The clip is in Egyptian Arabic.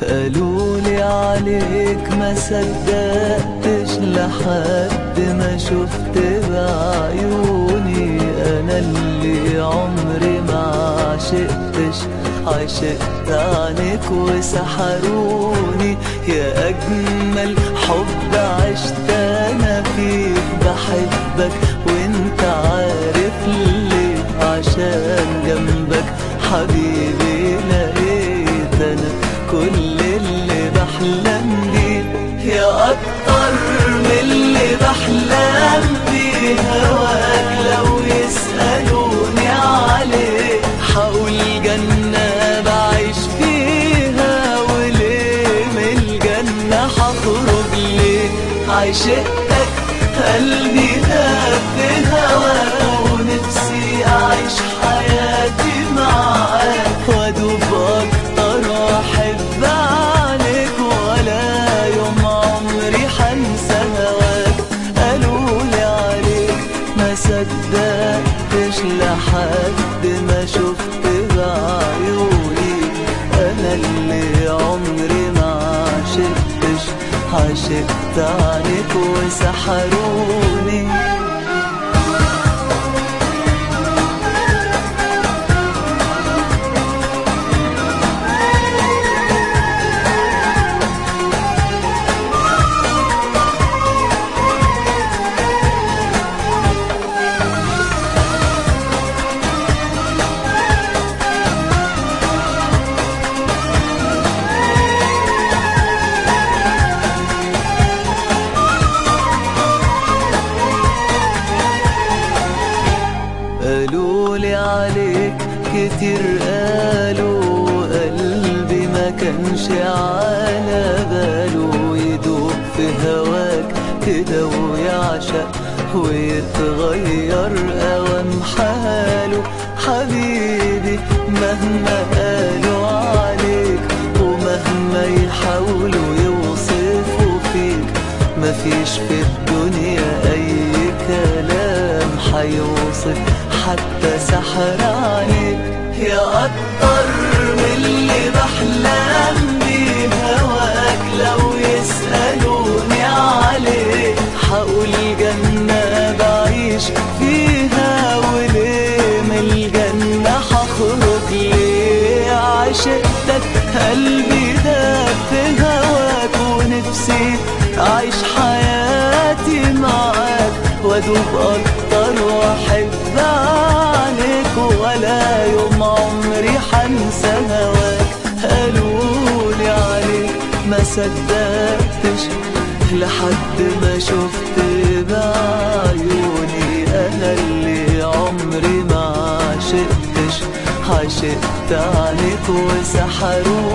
قالولي عليك ما صدقتش لحد ما شفت بعيوني انا اللي عمري ما عشقتش عشقت عنك وسحروني يا اجمل حب عشت انا فيك بحبك وانت عارف ليه عشان جنبك حبيبي لقيت انا كل اللي بحلم بيه يا اكتر من اللي بحلم بيه هواك لو يسألوني عليه حقول جنة بعيش فيها وليه من الجنة هخرج ليه عشقتك قلبي داب في هواك ونفسي أعيش حياتي معاك وأدوب أكتر وأحب عليك ولا يوم عمري حنسى هواك قالولي عليك ما صدقتش لحد ما شفت بعيوني أنا اللي عمري ما عشقتش عشقت عليك وسحروني قالولي عليك كتير قالوا قلبي ما كانش على باله يدوب في هواك كده ويعشق ويتغير اوام حاله حبيبي مهما قالوا عليك ومهما يحاولوا يوصفوا فيك مفيش في الدنيا اي كلام حيوصف حتى سحر عليك يا أكتر من اللي بحلم بيه هواك لو يسألوني عليه حقول جنة بعيش فيها وليه من الجنة هخرج ليه عشقتك قلبي داب في هواك ونفسي أعيش حياتي معاك وأدوب أكتر وأحب عليك ولا يوم عمري حنسى هواك قالولي عليك ما صدقتش لحد ما شفت بعيوني أنا اللي عمري ما عشقتش عشقت عليك وسحروني